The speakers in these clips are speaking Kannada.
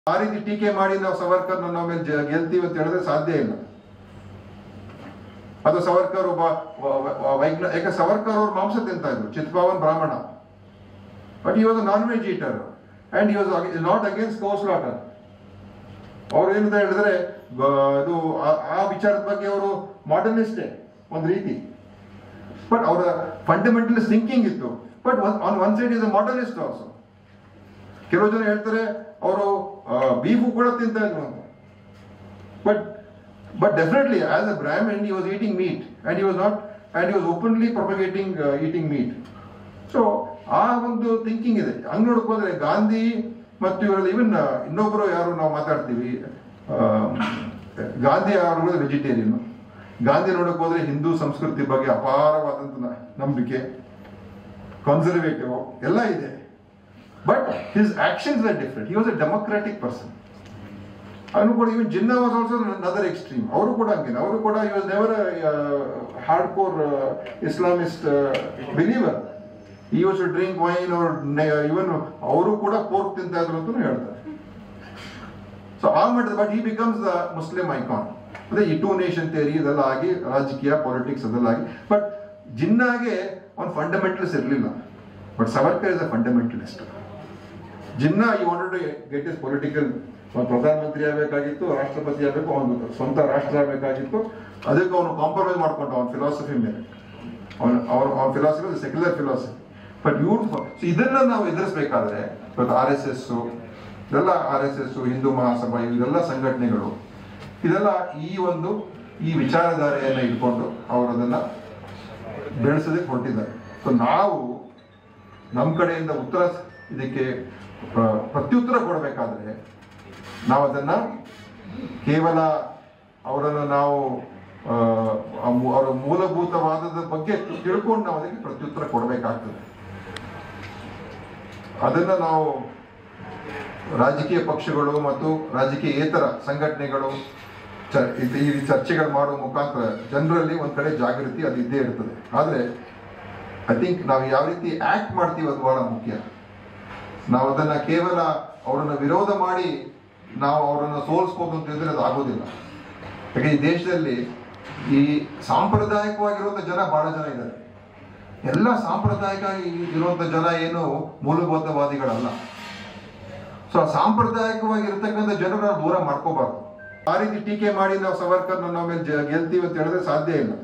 ಆ ರೀತಿ ಟೀಕೆ ಮಾಡಿ ನಾವು ಸವರ್ಕರ್ ನಾವು ಮೇಲೆ ಜ- ಗೆಲ್ತೀವಿ ಅಂತ ಹೇಳಿದ್ರೆ ಸಾಧ್ಯ ಇಲ್ಲ ಅದು ಸವರ್ಕರ್ ಒಬ್ಬ ವ- ವ- ವೈಜ್ಞ ಯಾಕೆ ಸವರ್ಕರ್ ಅವ್ರು ಮಾಂಸ ತಿಂತಾ ಇದ್ರು ಚಿತ್ಪಾವನ್ Brahmana but he was non veg eater and he was not against cow slaughter ಅವ್ರು ಏನಂತ ಹೇಳಿದ್ರೆ ಬ- ಅದು ಆ- ಆ ವಿಚಾರದ ಬಗ್ಗೆ ಅವರು ಮಾಡರ್ನಿಸ್ಟೇ ಒಂದು ರೀತಿ ಬಟ್ ಅವರ ಫಂಡಮೆಂಟಲ್ ಥಿಂಕಿಂಗ್ ಇತ್ತು but on one side is a modernist also ಕೆಲವು ಜನ ಹೇಳ್ತಾರೆ ಅವರು ಬೀಫು ಕೂಡ ತಿಂತಾ ಇದ್ರು ಅಂತ but but definitely as a Brahmin he was eating meat and he was not and he was openly propagating eating meat so ಆ ಒಂದು ಥಿಂಕಿಂಗ್ ಇದೆ ಹಂಗ್ ನೋಡಕ್ ಹೋದ್ರೆ ಗಾಂಧಿ ಮತ್ತು ಇವರಲ್ಲಿ ಇವನ್ ಇನ್ನೊಬ್ರು ಯಾರು ನಾವು ಮಾತಾಡ್ತೀವಿ ಆ, ಗಾಂಧಿ ಅವರು ವೆಜಿಟೇರಿಯನ್ ಗಾಂಧಿ ನೋಡಕ್ ಹೋದ್ರೆ ಹಿಂದೂ ಸಂಸ್ಕೃತಿ ಬಗ್ಗೆ ಅಪಾರವಾದಂತ ನ- ನಂಬಿಕೆ ಕನ್ಸರ್ವೇಟಿವ್ ಎಲ್ಲ ಇದೆ but his actions are different he was a democratic person ಅವನು ಕೂಡ even Jinnah was also another extreme ಅವರು ಕೂಡ ಹಂಗೇನೆ ಅವರು ಕೂಡ he was never hard core Islamist believer he was drink wine ಅವ್ರ ಇವನ್ ಅವರು ಕೂಡ ಪೋರ್ಕ್ ತಿಂತಾ ಇದ್ರು ಅಂತ ಹೇಳ್ತಾರೆ ಸೊ ಆ ಮಟ್ಟದ ಬಟ್ ಈ ಬಿಕಮ್ಸ್ ದ ಮುಸ್ಲಿಂ ಐಕಾನ್ ಅದೇ ಈ ಟೂ ನೇಷನ್ ಥಿಯರಿ ಇದೆಲ್ಲ ಆಗಿ ರಾಜಕೀಯ ಪಾಲಿಟಿಕ್ಸ್ ಅದೆಲ್ಲ ಆಗಿ ಬಟ್ ಜಿನ್ನಾಗೆ ಅವ್ನು ಫಂಡಮೆಂಟಲಿಸ್ಟ್ ಇರಲಿಲ್ಲ but Savarkar is a fundamentalist Jinnah he wanted to get is political ಪ್ರಧಾನಮಂತ್ರಿ ಆಗಬೇಕಾಗಿತ್ತು ರಾಷ್ಟ್ರಪತಿ ಆಗಬೇಕು ಅವನು ಸ್ವಂತ ರಾಷ್ಟ್ರ ಆಗಬೇಕಾಗಿತ್ತು ಅದಕ್ಕೆ ಅವನು ಕಾಂಪ್ರಮೈಸ್ ಮಾಡ್ಕೊಂಡ ಅವನ ಫಿಲಾಸಫಿ ಮೇಲೆ ಅವನ ಅವನ ಅವನ ಫಿಲಾಸಫಿ ಸೆಕ್ಯುಲರ್ ಫಿಲಾಸಫಿ ಬಟ್ ಇವ್ರು ಇದನ್ನ ನಾವು ಎದುರಿಸಬೇಕಾದ್ರೆ ಇವತ್ತು ಆರ್ ಎಸ್ ಎಸ್ ಇದೆಲ್ಲ R S S Hindu Mahasabha ಇದೆಲ್ಲ ಸಂಘಟನೆಗಳು ಇದೆಲ್ಲ ಈ ಒಂದು ಈ ವಿಚಾರಧಾರೆಯನ್ನ ಇಟ್ಕೊಂಡು ಅವರು ಅದನ್ನ ಬೆಳೆಸೋದಕ್ಕೆ ಹೊರಟಿದ್ದಾರೆ ಸೊ ನಾವು ನಮ್ಮ ಕಡೆಯಿಂದ ಉತ್ತರ ಇದಕ್ಕೆ ಪ್ರ- ಪ್ರತ್ಯುತ್ತರ ಕೊಡಬೇಕಾದ್ರೆ ನಾವು ಅದನ್ನ ಕೇವಲ ಅವರನ್ನು ನಾವು ಆ, ಆ ಮೂ- ಅವರ ಮೂಲಭೂತವಾದದ ಬಗ್ಗೆ ತಿಳ್ಕೊಂಡು ನಾವು ಅದಕ್ಕೆ ಪ್ರತ್ಯುತ್ತರ ಕೊಡಬೇಕಾಗ್ತದೆ ಅದನ್ನ ನಾವು ರಾಜಕೀಯ ಪಕ್ಷಗಳು ಮತ್ತು ರಾಜಕೀಯೇತರ ಸಂಘಟನೆಗಳು ಚ- ಇದು- ಈ ಚರ್ಚೆಗಳು ಮಾಡುವ ಮುಖಾಂತರ ಜನರಲ್ಲಿ ಒಂದ್ ಕಡೆ ಜಾಗೃತಿ ಅದು ಇದ್ದೇ ಇರ್ತದೆ ಆದ್ರೆ ಐ ಥಿಂಕ್ ನಾವು ಯಾವ ರೀತಿ ಆಕ್ಟ್ ಮಾಡ್ತೀವಿ ಅದು ಬಹಳ ಮುಖ್ಯ ನಾವು ಅದನ್ನ ಕೇವಲ ಅವರನ್ನ ವಿರೋಧ ಮಾಡಿ ನಾವು ಅವರನ್ನ ಸೋಲಿಸ್ಬೋದು ಅಂತ ಹೇಳಿದ್ರೆ ಅದು ಆಗೋದಿಲ್ಲ ಯಾಕೆ ಈ ದೇಶದಲ್ಲಿ ಈ ಸಾಂಪ್ರದಾಯಿಕವಾಗಿರುವಂತ ಜನ ಬಹಳ ಜನ ಇದ್ದಾರೆ ಎಲ್ಲ ಸಾಂಪ್ರದಾಯಿಕ ಇರುವಂತ ಜನ ಏನು ಮೂಲಭೂತವಾದಿಗಳಲ್ಲ ಸೊ ಆ ಸಾಂಪ್ರದಾಯಿಕವಾಗಿರ್ತಕ್ಕಂಥ ಜನರು ನಾವು ದೂರ ಮಾಡ್ಕೋಬಾರ್ದು ಆ ರೀತಿ ಟೀಕೆ ಮಾಡಿ ನಾವು ಸವರ್ಕರ್ ನಾವು ಮೇಲೆ ಜ- ಗೆಲ್ತೀವಿ ಅಂತ ಹೇಳಿದ್ರೆ ಸಾಧ್ಯ ಇಲ್ಲ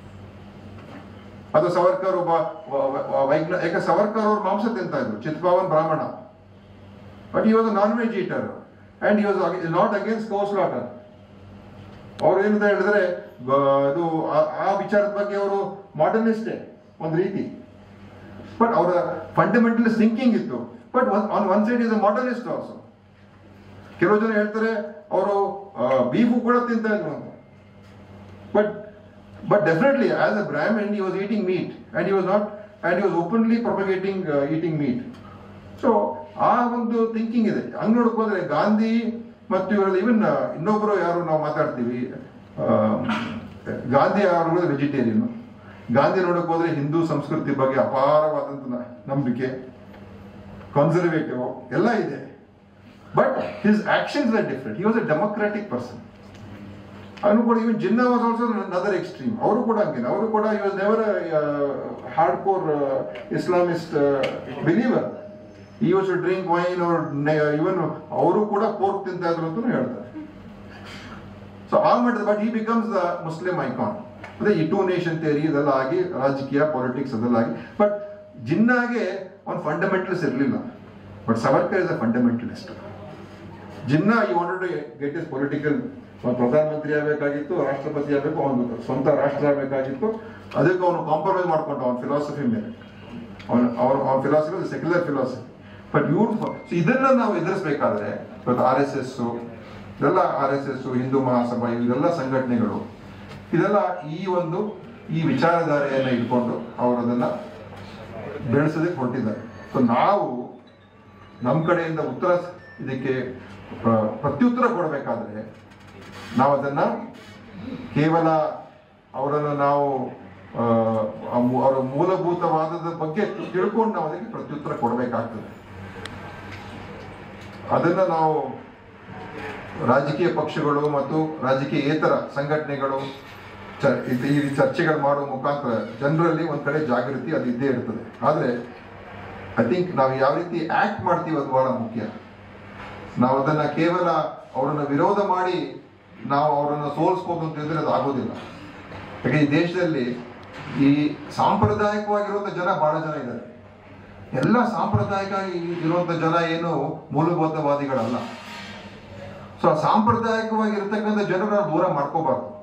ಅದು ಸವರ್ಕರ್ ಒಬ್ಬ ವ- ವ- ವೈಜ್ಞ ಯಾಕೆ ಸವರ್ಕರ್ ಅವ್ರು ಮಾಂಸ ತಿಂತಾ ಇದ್ರು ಚಿತ್ಪಾವನ್ Brahmana but he was non veg eater and he was not against cow slaughter ಅವ್ರು ಏನಂತ ಹೇಳಿದ್ರೆ ಬ- ಅದು ಆ- ಆ ವಿಚಾರದ ಬಗ್ಗೆ ಅವರು ಮಾಡರ್ನಿಸ್ಟೇ ಒಂದು ರೀತಿ ಬಟ್ ಅವರ ಫಂಡಮೆಂಟಲ್ ಥಿಂಕಿಂಗ್ ಇತ್ತು but on one side is a modernist also ಕೆಲವು ಜನ ಹೇಳ್ತಾರೆ ಅವರು ಬೀಫು ಕೂಡ ತಿಂತಾ ಇದ್ರು ಅಂತ but but definitely as a Brahmin he was eating meat and he was not and he was openly propagating eating meat so ಆ ಒಂದು ಥಿಂಕಿಂಗ್ ಇದೆ ಹಂಗ್ ನೋಡಕ್ ಹೋದ್ರೆ ಗಾಂಧಿ ಮತ್ತು ಇವರಲ್ಲಿ ಇವನ್ ಇನ್ನೊಬ್ರು ಯಾರು ನಾವು ಮಾತಾಡ್ತೀವಿ ಆ, ಗಾಂಧಿ ಅವರು ವೆಜಿಟೇರಿಯನ್ ಗಾಂಧಿ ನೋಡಕ್ ಹೋದ್ರೆ ಹಿಂದೂ ಸಂಸ್ಕೃತಿ ಬಗ್ಗೆ ಅಪಾರವಾದಂತ ನ- ನಂಬಿಕೆ ಕನ್ಸರ್ವೇಟಿವ್ ಎಲ್ಲ ಇದೆ but his actions are different he was a democratic person ಅವನು ಕೂಡ even Jinnah was also another extreme ಅವರು ಕೂಡ ಹಂಗೇನೆ ಅವರು ಕೂಡ he was never hard core Islamist believer he was drink wine ಅವ್ರ ಇವನ್ ಅವರು ಕೂಡ ಪೋರ್ಕ್ ತಿಂತಾ ಇದ್ರು ಅಂತ ಹೇಳ್ತಾರೆ ಸೊ ಆ ಮಟ್ಟದ ಬಟ್ ಈ ಬಿಕಮ್ಸ್ ದ ಮುಸ್ಲಿಂ ಐಕಾನ್ ಅದೇ ಈ ಟೂ ನೇಷನ್ ಥಿಯರಿ ಇದೆಲ್ಲ ಆಗಿ ರಾಜಕೀಯ ಪಾಲಿಟಿಕ್ಸ್ ಅದೆಲ್ಲ ಆಗಿ ಬಟ್ ಜಿನ್ನಾಗೆ ಅವ್ನು ಫಂಡಮೆಂಟಲಿಸ್ಟ್ ಇರಲಿಲ್ಲ but Savarkar is a fundamentalist Jinnah he wanted to get is political ಪ್ರಧಾನಮಂತ್ರಿ ಆಗಬೇಕಾಗಿತ್ತು ರಾಷ್ಟ್ರಪತಿ ಆಗಬೇಕು ಅವನು ಸ್ವಂತ ರಾಷ್ಟ್ರ ಆಗಬೇಕಾಗಿತ್ತು ಅದಕ್ಕೆ ಅವನು ಕಾಂಪ್ರಮೈಸ್ ಮಾಡ್ಕೊಂಡ ಅವನ ಫಿಲಾಸಫಿ ಮೇಲೆ ಅವನ ಅವನ ಅವನ ಫಿಲಾಸಫಿ ಸೆಕ್ಯುಲರ್ ಫಿಲಾಸಫಿ ಬಟ್ ಇವ್ರು ಇದನ್ನ ನಾವು ಎದುರಿಸಬೇಕಾದ್ರೆ ಇವತ್ತು ಆರ್ ಎಸ್ ಎಸ್ ಇದೆಲ್ಲ R S S Hindu Mahasabha ಇದೆಲ್ಲ ಸಂಘಟನೆಗಳು ಇದೆಲ್ಲ ಈ ಒಂದು ಈ ವಿಚಾರಧಾರೆಯನ್ನ ಇಟ್ಕೊಂಡು ಅವರು ಅದನ್ನ ಬೆಳೆಸೋದಕ್ಕೆ ಹೊರಟಿದ್ದಾರೆ ಸೊ ನಾವು ನಮ್ಮ ಕಡೆಯಿಂದ ಉತ್ತರ ಇದಕ್ಕೆ ಪ್ರ- ಪ್ರತ್ಯುತ್ತರ ಕೊಡಬೇಕಾದ್ರೆ ನಾವು ಅದನ್ನ ಕೇವಲ ಅವರನ್ನು ನಾವು ಆ, ಆ ಮೂ- ಅವರ ಮೂಲಭೂತವಾದದ ಬಗ್ಗೆ ತಿಳ್ಕೊಂಡು ನಾವು ಅದಕ್ಕೆ ಪ್ರತ್ಯುತ್ತರ ಕೊಡಬೇಕಾಗ್ತದೆ ಅದನ್ನ ನಾವು ರಾಜಕೀಯ ಪಕ್ಷಗಳು ಮತ್ತು ರಾಜಕೀಯೇತರ ಸಂಘಟನೆಗಳು ಚ ಇದು ಈ ಚರ್ಚೆಗಳು ಮಾಡುವ ಮುಖಾಂತರ ಜನರಲ್ಲಿ ಒಂದು ಕಡೆ ಜಾಗೃತಿ ಅದು ಇದ್ದೇ ಇರ್ತದೆ ಆದರೆ ಐ ಥಿಂಕ್ ನಾವು ಯಾವ ರೀತಿ ಆ್ಯಕ್ಟ್ ಮಾಡ್ತೀವಿ ಅದು ಬಹಳ ಮುಖ್ಯ ನಾವು ಅದನ್ನು ಕೇವಲ ಅವರನ್ನು ವಿರೋಧ ಮಾಡಿ ನಾವು ಅವರನ್ನು ಸೋಲಿಸ್ಬೋದು ಅಂತ ಹೇಳಿದ್ರೆ ಅದು ಆಗೋದಿಲ್ಲ ಯಾಕೆ ಈ ದೇಶದಲ್ಲಿ ಈ ಸಾಂಪ್ರದಾಯಿಕವಾಗಿರುವಂಥ ಜನ ಬಹಳ ಜನ ಇದ್ದಾರೆ ಎಲ್ಲ ಸಾಂಪ್ರದಾಯಿಕ ಇರುವಂಥ ಜನ ಏನು ಮೂಲಭೂತವಾದಿಗಳಲ್ಲ ಸೊ ಆ ಸಾಂಪ್ರದಾಯಿಕವಾಗಿರ್ತಕ್ಕಂಥ ಜನರನ್ನ ದೂರ ಮಾಡ್ಕೋಬಾರ್ದು